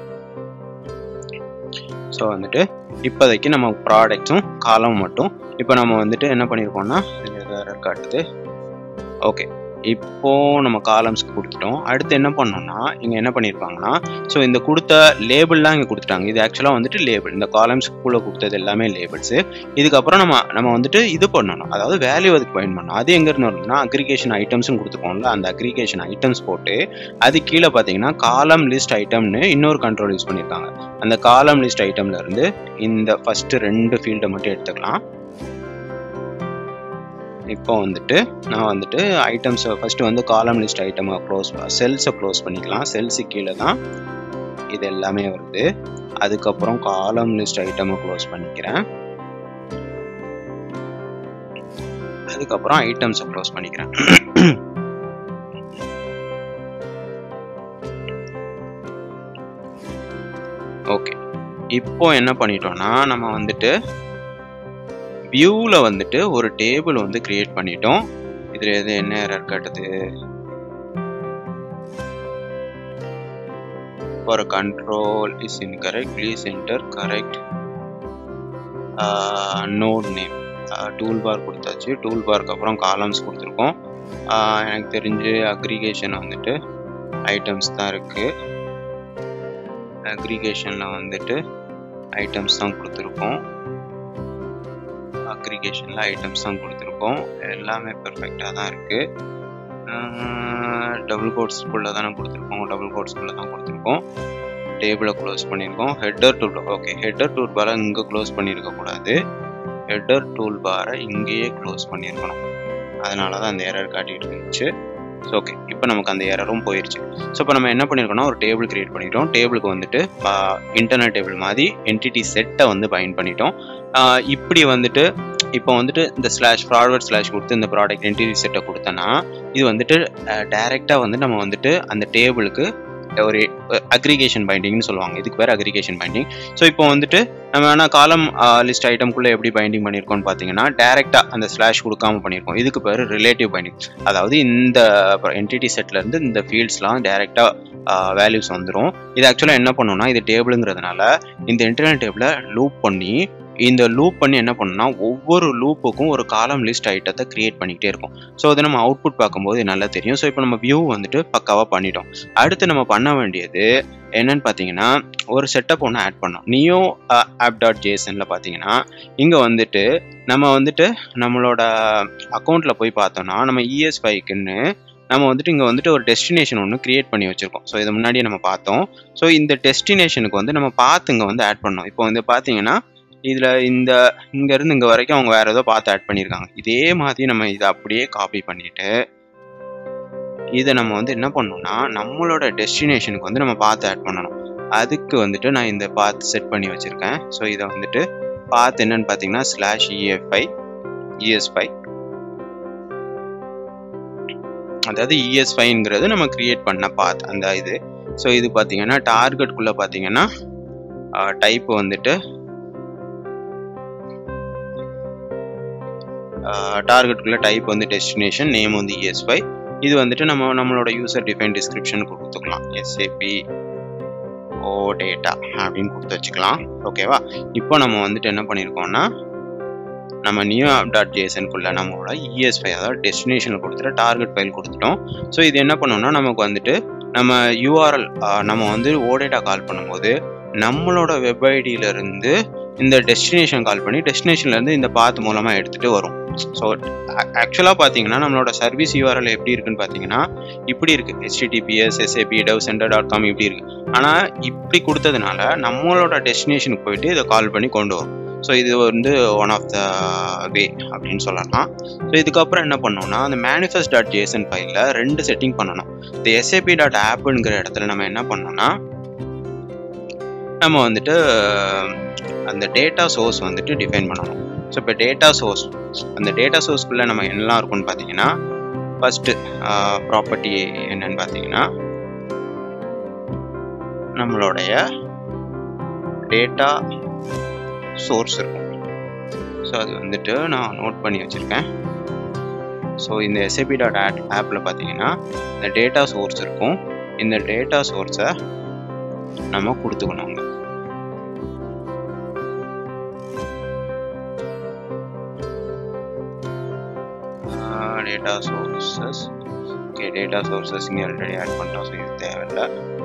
B: ஸோ வந்துட்டு இப்போதைக்கு நம்ம ப்ராடக்ட்ஸும் காலம் மட்டும் இப்போ நம்ம வந்துட்டு என்ன பண்ணியிருக்கோம்னா ரெக்கார்டுது ஓகே இப்போ நம்ம காலம்ஸ்க்கு கொடுத்துட்டோம் அடுத்து என்ன பண்ணோம்னா இங்கே என்ன பண்ணியிருப்பாங்கன்னா ஸோ இந்த கொடுத்த லேபிள்லாம் இங்கே கொடுத்துட்டாங்க இது ஆக்சுவலாக வந்துட்டு லேபிள் இந்த காலம்ஸ்க்குள்ளே கொடுத்தது எல்லாமே லேபிள்ஸு இதுக்கப்புறம் நம்ம நம்ம வந்துட்டு இது பண்ணணும் அதாவது வேல்யூ அதுக்கு பயன் பண்ணணும் அது எங்கேருந்து வரணும்னா அக்ரிகேஷன் ஐட்டம்ஸ்னு கொடுத்துருக்கோம்ல அந்த அக்ரிகேஷன் ஐட்டம்ஸ் போட்டு அது கீழே பார்த்தீங்கன்னா காலம் லிஸ்ட் ஐட்டம்னு இன்னொரு கண்ட்ரோல் யூஸ் பண்ணியிருக்காங்க அந்த காலம் லிஸ்ட் ஐட்டம்ல இருந்து இந்த ஃபர்ஸ்ட் ரெண்டு ஃபீல்டை மட்டும் எடுத்துக்கலாம் இப்போ வந்துட்டு நான் வந்துட்டு ஐட்டம்ஸ் ஃபர்ஸ்ட் வந்து காலம் லிஸ்ட் ஐட்டமை க்ளோஸ் செல்ஸை க்ளோஸ் பண்ணிக்கலாம் செல்ஸு கீழே தான் இது எல்லாமே வருது அதுக்கப்புறம் காலம் லிஸ்ட் ஐட்டமை க்ளோஸ் பண்ணிக்கிறேன் அதுக்கப்புறம் ஐட்டம்ஸை க்ளோஸ் பண்ணிக்கிறேன் ஓகே இப்போ என்ன பண்ணிட்டோம்னா நம்ம வந்துட்டு வியூவில் வந்துட்டு ஒரு டேபிள் வந்து கிரியேட் பண்ணிட்டோம் இதில் எது என்ன எரர் காட்டுது for control is incorrect please enter correct node name tool bar கொடுத்தாச்சு டூல் பார்க்கு அப்புறம் காலம்ஸ் கொடுத்துருக்கோம் எனக்கு தெரிஞ்சு அக்ரிகேஷன் வந்துட்டு ஐட்டம்ஸ் தான் இருக்குது அக்ரிகேஷனில் வந்துட்டு ஐட்டம்ஸ் தான் கொடுத்துருக்கோம் அக்ரிகேஷனில் ஐட்டம்ஸ் தான் கொடுத்துருக்கோம் எல்லாமே பெர்ஃபெக்டாக தான் இருக்குது டபுள் கோட்ஸ்குள்ளே தானே கொடுத்துருக்கோம் டபுள் கோட்ஸ்குள்ளே தான் கொடுத்துருக்கோம் டேபிளை க்ளோஸ் பண்ணியிருக்கோம் header tool okay header tool பாரை இங்கே க்ளோஸ் பண்ணியிருக்கக்கூடாது ஹெட்டர் டூல் பாரை இங்கேயே க்ளோஸ் பண்ணியிருக்கணும் அதனால தான் அந்த எரர் காட்டிகிட்டு இருந்துச்சு ஸோ ஓகே இப்போ நமக்கு அந்த எரரும் போயிடுச்சு ஸோ இப்போ நம்ம என்ன பண்ணியிருக்கோம்னா ஒரு டேபிள் கிரியேட் பண்ணிட்டோம் டேபிளுக்கு வந்துட்டு இன்டர்னல் டேபிள் மாதிரி என்டிட்டி செட்டை வந்து பயன் பண்ணிட்டோம் இப்படி வந்துட்டு இப்போ வந்துட்டு இந்த ஸ்லாஷ் ஃபார்வர்ட் ஸ்லாஷ் கொடுத்து இந்த ப்ராடக்ட் என்டிட்டி செட்டை கொடுத்தோன்னா இது வந்துட்டு டைரெக்டாக வந்து நம்ம வந்துட்டு அந்த டேபிளுக்கு ஒரு அக்ரிகேஷன் பைண்டிங்னு சொல்லுவாங்க இதுக்கு பேர் அக்ரிகேஷன் பைண்டிங் ஸோ இப்போ வந்துட்டு நம்ம வேணால் காலம் லிஸ்ட் ஐட்டம்குள்ளே எப்படி பைண்டிங் பண்ணியிருக்கோம்னு பார்த்தீங்கன்னா டேரெக்டாக அந்த ஸ்லாஷ் கொடுக்காம பண்ணியிருக்கோம் இதுக்கு பேர் ரிலேட்டிவ் பைண்டிங் அதாவது இந்த என்டிட்டி செட்லேருந்து இந்த ஃபீல்ட்ஸ்லாம் டேரெக்டாக வேல்யூஸ் வந்துடும் இது ஆக்சுவலாக என்ன பண்ணணும்னா இது டேபிளுங்கிறதுனால இந்த இன்டர்னல் டேபிளை லூப் பண்ணி இந்த லூப் பண்ணி என்ன பண்ணணும்னா ஒவ்வொரு லூப்புக்கும் ஒரு காலம் லிஸ்ட் ஐட்டத்தை கிரியேட் பண்ணிக்கிட்டே இருக்கும் ஸோ அதை நம்ம அவுட்புட் பார்க்கும்போது நல்லா தெரியும் ஸோ இப்போ நம்ம வியூ வந்துட்டு பக்காவாக பண்ணிட்டோம் அடுத்து நம்ம பண்ண வேண்டியது என்னன்னு பார்த்தீங்கன்னா ஒரு செட்டப் ஒன்று ஆட் பண்ணோம் நியோ ஆப் டாட் ஜேசனில் பார்த்தீங்கன்னா இங்கே வந்துட்டு நம்ம வந்துட்டு நம்மளோட அக்கௌண்ட்டில் போய் பார்த்தோம்னா நம்ம இஎஸ் ஃபைக்குன்னு நம்ம வந்துட்டு இங்கே வந்துட்டு ஒரு டெஸ்டினேஷன் ஒன்று கிரியேட் பண்ணி வச்சுருக்கோம் ஸோ இது முன்னாடியே நம்ம பார்த்தோம் ஸோ இந்த டெஸ்டினேஷனுக்கு வந்து நம்ம பார்த்து இங்கே வந்து ஆட் பண்ணோம் இப்போ வந்து பார்த்தீங்கன்னா இதில் இந்த இங்கேருந்து இங்கே வரைக்கும் அவங்க வேறு ஏதோ பார்த்து ஆட் பண்ணியிருக்காங்க இதே மாதிரி நம்ம இதை அப்படியே காப்பி பண்ணிவிட்டு இதை நம்ம வந்து என்ன பண்ணணும்னா நம்மளோட டெஸ்டினேஷனுக்கு வந்து நம்ம பார்த்து ஆட் பண்ணணும் அதுக்கு வந்துட்டு நான் இந்த பாத் செட் பண்ணி வச்சுருக்கேன் ஸோ இதை வந்துட்டு பாத் என்னன்னு பார்த்தீங்கன்னா ஸ்லாஷ் இஎஃப்ஐ இஎஸ்ஃபை அதாவது இஎஸ்ஃபைங்கிறது நம்ம கிரியேட் பண்ண பாத் அந்த இது ஸோ இது பார்த்தீங்கன்னா டார்கெட்குள்ளே பார்த்தீங்கன்னா டைப் வந்துட்டு டார்கெட்டுக்குள்ள டைப் வந்து டெஸ்டினேஷன் நேம் வந்து இஎஸ்ஃபை இது வந்துட்டு நம்ம நம்மளோட யூசர் டிஃபைன் டிஸ்கிரிப்ஷன் கொடுத்துக்கலாம் எஸ்ஏபி ஓ டேட்டா அப்படின்னு கொடுத்து வச்சுக்கலாம் ஓகேவா இப்போ நம்ம வந்துட்டு என்ன பண்ணியிருக்கோம்னா நம்ம நியூ ஆப் டாட் ஜேசனுக்குள்ள நம்மளோட இஎஸ்ஃபை அதாவது டெஸ்டினேஷனில் கொடுத்துட்டு டார்கெட் ஃபைல் கொடுத்துட்டோம் ஸோ இது என்ன பண்ணோம்னா நமக்கு வந்துட்டு நம்ம யூஆர்எல் நம்ம வந்து ஓடேட்டா கால் பண்ணும்போது நம்மளோட வெப் ஐடியிலேருந்து இந்த டெஸ்டினேஷன் கால் பண்ணி டெஸ்டினேஷன்லேருந்து இந்த பாத் மூலமாக எடுத்துகிட்டு வரும் ஸோ ஆக்சுவலாக பார்த்தீங்கன்னா நம்மளோட சர்வீஸ் யூஆர்எல் எப்படி இருக்குன்னு பார்த்தீங்கன்னா இப்படி இருக்குது HTTPS SAP dev center dot com இப்படி இருக்குது ஆனால் இப்படி கொடுத்ததுனால நம்மளோட டெஸ்டினேஷனுக்கு போயிட்டு இதை கால் பண்ணி கொண்டு வரும் ஸோ இது வந்து ஒன் ஆஃப் த வே அப்படின்னு சொல்லலாம் ஸோ இதுக்கப்புறம் என்ன பண்ணோம்னா அந்த மேனிஃபெஸ்ட் டாட் ஜேசன் ஃபைலில் ரெண்டு செட்டிங் பண்ணணும் இந்த எஸ்ஏபி டாட் ஆப்புங்கிற இடத்துல நம்ம என்ன பண்ணோம்னா நம்ம வந்துட்டு அந்த டேட்டா சோர்ஸ் வந்துட்டு டிஃபைன் பண்ணணும் ஸோ இப்போ டேட்டா சோர்ஸ் அந்த டேட்டா சோர்ஸ்க்குள்ளே நம்ம என்னெல்லாம் இருக்கும்னு பார்த்தீங்கன்னா ஃபஸ்ட்டு ப்ராப்பர்ட்டி என்னன்னு பார்த்தீங்கன்னா நம்மளுடைய டேட்டா சோர்ஸ் இருக்கும் ஸோ அது வந்துட்டு நான் நோட் பண்ணி வச்சுருக்கேன் ஸோ இந்த எஸ்ஏபி டாட் ஆட் ஆப்பில் பார்த்தீங்கன்னா இந்த டேட்டா சோர்ஸ் இருக்கும் இந்த டேட்டா சோர்ஸை நம்ம கொடுத்துக்கணும் data sources okay data sources இங்கே ஆல்ரெடி ஆட் பண்ணிட்டோம் ஸோ இது தேவையில்லை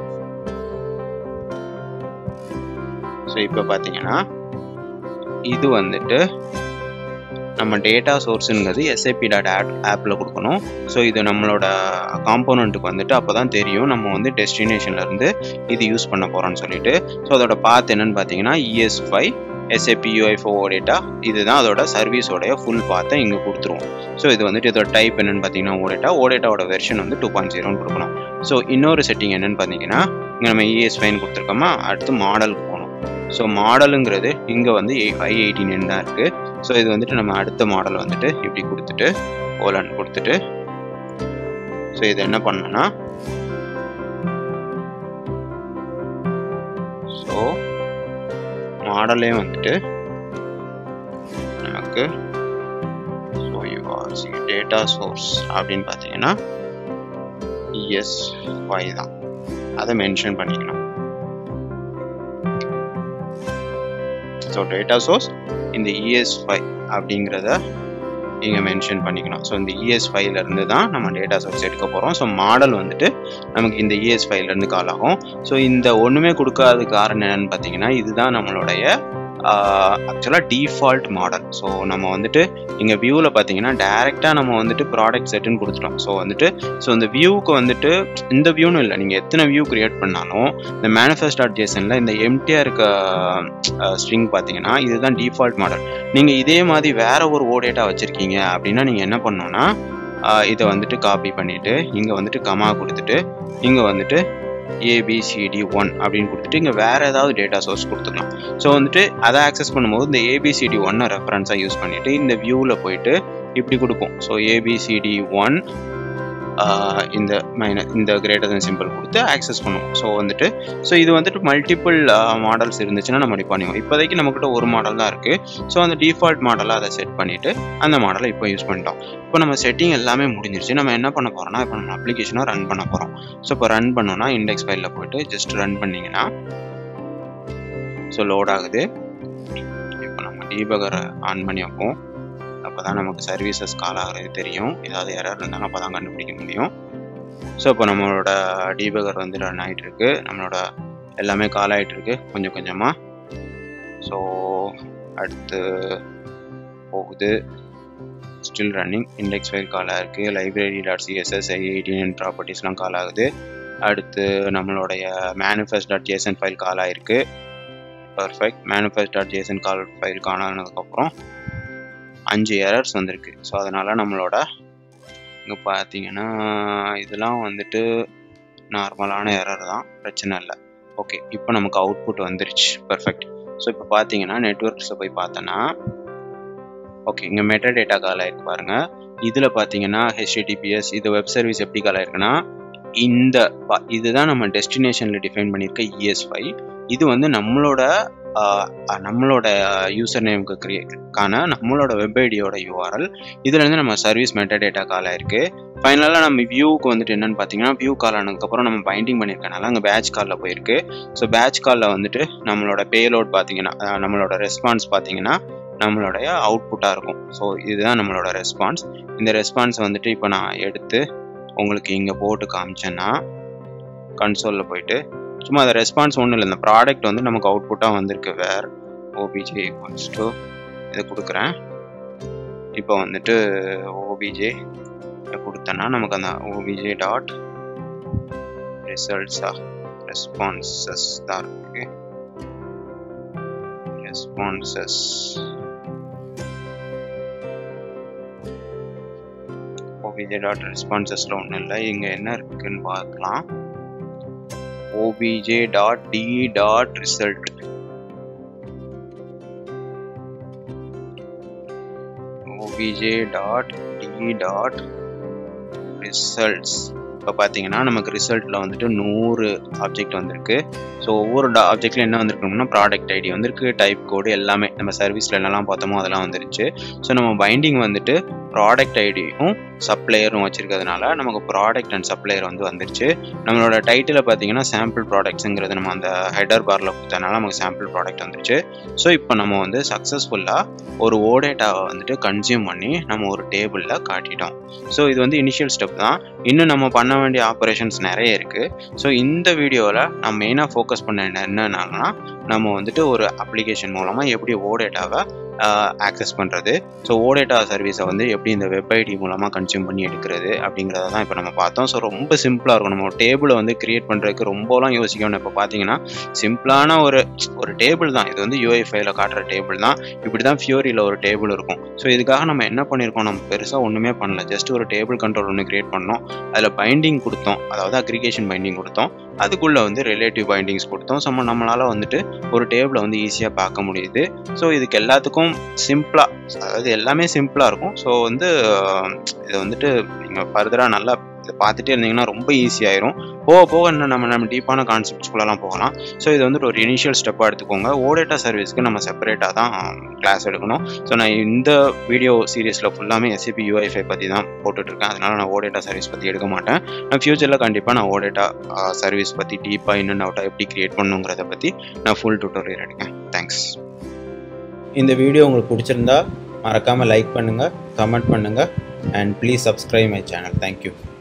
B: ஸோ இப்போ பார்த்தீங்கன்னா இது வந்துட்டு நம்ம டேட்டா சோர்ஸுங்கிறது எஸ்ஐபி டாட் ஆப் ஆப்பில் கொடுக்கணும் ஸோ இது நம்மளோட காம்போனண்ட்டுக்கு வந்துட்டு அப்போ தான் தெரியும் நம்ம வந்து டெஸ்டினேஷன்லேருந்து இது யூஸ் பண்ண போகிறோம்னு சொல்லிட்டு ஸோ அதோட பாத் என்னன்னு பார்த்தீங்கன்னா ES five SAP UI five data இதுதான் அதோட சர்வீஸோடைய ஃபுல் பாத்தை இங்கே கொடுத்துருவோம் ஸோ இது வந்துட்டு இதோட டைப் என்னன்னு பார்த்தீங்கன்னா ஓடேட்டா ஓடேட்டாவோட வெர்ஷன் வந்து டூ பாயிண்ட் ஜீரோன்னு கொடுக்கணும் ஸோ இன்னொரு செட்டிங் என்னன்னு பார்த்தீங்கன்னா இங்கே நம்ம இஎஸ் ஃபைன் கொடுத்துருக்கோமா அடுத்து மாடலுக்கு போகணும் ஸோ மாடலுங்கிறது இங்கே வந்து ஃபைவ் எயிட்டின் தான் இருக்குது ஸோ இது வந்துட்டு நம்ம அடுத்த மாடல் வந்துட்டு இப்படி கொடுத்துட்டு ஓலன் கொடுத்துட்டு ஸோ இது என்ன பண்ணோம்னா ஸோ மாடலே வந்துட்டு நமக்கு ஸோ யூஆர்சி டேட்டா சோர்ஸ் அப்படின்னு பார்த்தீங்கன்னா இஎஸ் ஃபைவ் தான் அதை மென்ஷன் பண்ணிக்கணும் ஸோ டேட்டா சோர்ஸ் இந்த இஎஸ் ஃபைவ் அப்படிங்கிறத இங்கே மென்ஷன் பண்ணிக்கணும் ஸோ இந்த இஎஸ் இருந்து தான் நம்ம டேட்டா சோர்ஸ் எடுக்க போகிறோம் ஸோ மாடல் வந்துட்டு நமக்கு இந்த இஎஸ் இருந்து கால் ஆகும் ஸோ இந்த ஒன்றுமே கொடுக்காத காரணம் என்னன்னு பார்த்தீங்கன்னா இதுதான் நம்மளுடைய ஆக்சுவலாக டிஃபால்ட் மாடல் ஸோ நம்ம வந்துட்டு இங்கே வியூவில் பார்த்தீங்கன்னா டேரெக்டாக நம்ம வந்துட்டு ப்ராடக்ட் செட்டுன்னு கொடுத்துட்டோம் ஸோ வந்துட்டு ஸோ இந்த வியூவுக்கு வந்துட்டு இந்த வியூன்னு இல்லை நீங்கள் எத்தனை வியூ கிரியேட் பண்ணாலும் இந்த மேனிஃபெஸ்ட் டாட் ஜேசனில் இந்த எம்டிஆர் இருக்க ஸ்ட்ரிங் பார்த்தீங்கன்னா இதுதான் டிஃபால்ட் மாடல் நீங்கள் இதே மாதிரி வேற ஒரு ஓடேட்டா வச்சுருக்கீங்க அப்படின்னா நீங்கள் என்ன பண்ணணும்னா இதை வந்துட்டு காப்பி பண்ணிவிட்டு இங்கே வந்துட்டு கமா கொடுத்துட்டு இங்கே வந்துட்டு ஏபிசிடி ஒன் அப்படின்னு கொடுத்துட்டு இங்கே வேறு ஏதாவது டேட்டா சோர்ஸ் கொடுத்துக்கலாம் ஸோ வந்துட்டு அதை ஆக்சஸ் பண்ணும்போது இந்த ஏபிசிடி ஒன்னை ரெஃபரன்ஸாக யூஸ் பண்ணிவிட்டு இந்த வியூவில் போயிட்டு இப்படி கொடுக்கும் ஸோ ஏபிசிடி ஒன் இந்த மைனஸ் இந்த கிரேட்டர் தன் சிம்பிள் கொடுத்து ஆக்சஸ் பண்ணுவோம் ஸோ வந்துட்டு ஸோ இது வந்துட்டு மல்டிபிள் மாடல்ஸ் இருந்துச்சுன்னா நம்ம இப்படி பண்ணுவோம் இப்போதைக்கு நம்மக்கிட்ட ஒரு மாடல் தான் இருக்குது ஸோ அந்த டிஃபால்ட் மாடலாக அதை செட் பண்ணிவிட்டு அந்த மாடலை இப்போ யூஸ் பண்ணிட்டோம் இப்போ நம்ம செட்டிங் எல்லாமே முடிஞ்சிருச்சு நம்ம என்ன பண்ண போகிறோம்னா இப்போ நம்ம அப்ளிகேஷனாக ரன் பண்ண போகிறோம் ஸோ இப்போ ரன் பண்ணோன்னா இண்டெக்ஸ் ஃபைலில் போயிட்டு ஜஸ்ட் ரன் பண்ணிங்கன்னா ஸோ லோட் ஆகுது இப்போ நம்ம டீபகரை ஆன் பண்ணி வைப்போம் அப்போ தான் நமக்கு சர்வீசஸ் கால் ஆகிறது தெரியும் ஏதாவது எரர் இருந்தாலும் அப்போ தான் கண்டுபிடிக்க முடியும் ஸோ இப்போ நம்மளோட டீபகர் வந்து ரன் ஆகிட்டு இருக்கு நம்மளோட எல்லாமே கால் ஆகிட்டு இருக்கு கொஞ்சம் கொஞ்சமாக ஸோ அடுத்து போகுது still running index file call ஆகிருக்கு லைப்ரரி டாட் சிஎஸ்எஸ் ஐஐடிஎன் ப்ராப்பர்ட்டிஸ்லாம் கால் ஆகுது அடுத்து நம்மளுடைய manifest dot JSON file call ஆகிருக்கு perfect manifest dot JSON call file call ஆனதுக்கப்புறம் அஞ்சு எரர்ஸ் வந்திருக்கு ஸோ அதனால் நம்மளோட இங்கே பார்த்தீங்கன்னா இதெல்லாம் வந்துட்டு நார்மலான எரர் தான் பிரச்சனை இல்லை ஓகே இப்போ நமக்கு அவுட்புட் வந்துருச்சு பர்ஃபெக்ட் ஸோ இப்போ பார்த்தீங்கன்னா நெட்ஒர்க்ஸில் போய் பார்த்தோன்னா ஓகே இங்கே மெட்டா டேட்டா கால் ஆயிருக்கு பாருங்க இதில் பார்த்தீங்கன்னா ஹெச்டிடிபிஎஸ் இது வெப் சர்வீஸ் எப்படி கால் ஆயிருக்குன்னா இந்த இதுதான் நம்ம டெஸ்டினேஷனில் டிஃபைன் பண்ணியிருக்க இஎஸ் ஃபைவ் இது வந்து நம்மளோட நம்மளோட யூசர் நேமுக்கு கிரியேட்கான நம்மளோட வெப் ஐடியோட யூஆர்எல் இதுலேருந்து நம்ம சர்வீஸ் மெட்டா டேட்டா கால் ஆயிருக்கு ஃபைனலாக நம்ம வியூக்கு வந்துட்டு என்னென்னு பார்த்தீங்கன்னா வியூ கால் ஆனதுக்கப்புறம் நம்ம பைண்டிங் பண்ணியிருக்கனால அங்கே பேட்ச் காலில் போயிருக்கு ஸோ பேட்ச் காலில் வந்துட்டு நம்மளோட பேலோட் பார்த்தீங்கன்னா நம்மளோட ரெஸ்பான்ஸ் பார்த்தீங்கன்னா நம்மளுடைய அவுட்புட்டாக இருக்கும் ஸோ இதுதான் நம்மளோட ரெஸ்பான்ஸ் இந்த ரெஸ்பான்ஸ் வந்துட்டு இப்போ நான் எடுத்து உங்களுக்கு இங்கே போட்டு காமிச்சேன்னா கன்சோலில் போயிட்டு சும்மா அந்த ரெஸ்பான்ஸ் ஒன்றும் இல்லை இந்த ப்ராடக்ட் வந்து நமக்கு அவுட்புட்டாக வந்திருக்கு வேர் ஓபிஜே ஈக்குவல்ஸ் டு இதை கொடுக்குறேன் இப்போ வந்துட்டு ஓபிஜே கொடுத்தேன்னா நமக்கு அந்த ஓபிஜே டாட் ரிசல்ட்ஸா ரெஸ்பான்சஸ் தான் இருக்கு ரெஸ்பான்சஸ் ஓபிஜே டாட் ரெஸ்பான்சஸில் ஒன்றும் இல்லை இங்கே என்ன இருக்குன்னு பார்க்கலாம் obj dot d dot result obj dot d dot results இப்போ பார்த்தீங்கன்னா நமக்கு ரிசல்ட்டில் வந்துட்டு நூறு ஆப்ஜெக்ட் வந்திருக்கு ஸோ ஒவ்வொரு ஆப்ஜெக்ட்ல என்ன வந்திருக்கு கொடுக்கணும்னா ப்ராடக்ட் ஐடி வந்திருக்கு டைப் கோடு எல்லாமே நம்ம சர்வீஸில் என்னெல்லாம் பார்த்தோமோ அதெல்லாம் வந்துருச்சு ஸோ நம்ம பைண்டிங் வந்துட்டு ப்ராடக்ட் ஐடியும் சப்ளையரும் வச்சிருக்கிறதுனால நமக்கு ப்ராடக்ட் அண்ட் சப்ளையர் வந்து வந்துருச்சு நம்மளோட டைட்டில் பார்த்தீங்கன்னா சாம்பிள் ப்ராடக்ட்ஸுங்கிறது நம்ம அந்த ஹெடர் பாரில் கொடுத்தனால நமக்கு சாம்பிள் ப்ராடக்ட் வந்துருச்சு ஸோ இப்போ நம்ம வந்து சக்ஸஸ்ஃபுல்லாக ஒரு ஓடேட்டாவை வந்துட்டு கன்சியூம் பண்ணி நம்ம ஒரு டேபிளில் காட்டிட்டோம் ஸோ இது வந்து இனிஷியல் ஸ்டெப் தான் இன்னும் நம்ம பண்ண வேண்டிய ஆப்ரேஷன்ஸ் நிறைய இருக்குது ஸோ இந்த வீடியோவில் நான் மெயினாக ஃபோக்கஸ் பண்ண என்ன என்னன்னா நம்ம வந்துட்டு ஒரு அப்ளிகேஷன் மூலமாக எப்படி ஓடேட்டாவை ஆக்சஸ் பண்ணுறது ஸோ ஓடேட்டா சர்வீஸை வந்து எப்படி இந்த வெப் ஐடி மூலமாக கன்சியூம் பண்ணி எடுக்கிறது அப்படிங்கிறத தான் இப்போ நம்ம பார்த்தோம் ஸோ ரொம்ப சிம்பிளாக இருக்கும் நம்ம ஒரு டேபிளை வந்து கிரியேட் பண்ணுறதுக்கு ரொம்பலாம் யோசிக்கணும் இப்போ பார்த்தீங்கன்னா சிம்பிளான ஒரு ஒரு டேபிள் தான் இது வந்து யூஐ ஃபைவ்ல காட்டுற டேபிள் தான் இப்படி தான் ஃபியூரியில் ஒரு டேபிள் இருக்கும் ஸோ இதுக்காக நம்ம என்ன பண்ணியிருக்கோம் நம்ம பெருசாக ஒன்றுமே பண்ணல ஜஸ்ட் ஒரு டேபிள் கண்ட்ரோல் ஒன்று கிரியேட் பண்ணோம் அதில் பைண்டிங் கொடுத்தோம் அதாவது அக்ரிகேஷன் பைண்டிங் கொடுத்தோம் அதுக்குள்ளே வந்து ரிலேட்டிவ் பைண்டிங்ஸ் கொடுத்தோம் ஸோ நம்மளால் வந்துட்டு ஒரு டேபிளை வந்து ஈஸியாக பார்க்க முடியுது ஸோ இதுக்கு எல்லாத்துக்கும் சிம்பிளாக அதாவது எல்லாமே சிம்பிளாக இருக்கும் ஸோ வந்து இதை வந்துட்டு நீங்கள் ஃபர்தராக நல்லா இதை பார்த்துட்டே இருந்தீங்கன்னா ரொம்ப ஈஸியாயிரும் போக போக இன்னும் நம்ம நம்ம டீப்பான கான்செப்ட்ஸ்குள்ளெல்லாம் போகலாம் ஸோ இது வந்துட்டு ஒரு இனிஷியல் ஸ்டெப்பாக எடுத்துக்கோங்க ஓடேட்டா சர்வீஸ்க்கு நம்ம செப்பரேட்டாக தான் கிளாஸ் எடுக்கணும் ஸோ நான் இந்த வீடியோ சீரீஸில் ஃபுல்லாமே எஸ்சிபி யூஐஃபை பற்றி தான் போட்டுட்ருக்கேன் அதனால் நான் ஓடேட்டா சர்வீஸ் பற்றி எடுக்க மாட்டேன் நான் ஃப்யூச்சரில் கண்டிப்பாக நான் ஓடேட்டா சர்வீஸ் பற்றி டீப்பாக இன்னும் அவுட்டாக எப்படி க்ரியேட் பண்ணுங்கிறத பற்றி நான் ஃபுல் டுட்டோரியல் எடுக்கேன் தேங்க்ஸ்
C: இந்த வீடியோ உங்களுக்கு பிடிச்சிருந்தா மறக்காமல் லைக் பண்ணுங்கள் கமெண்ட் பண்ணுங்கள் and please subscribe my channel thank you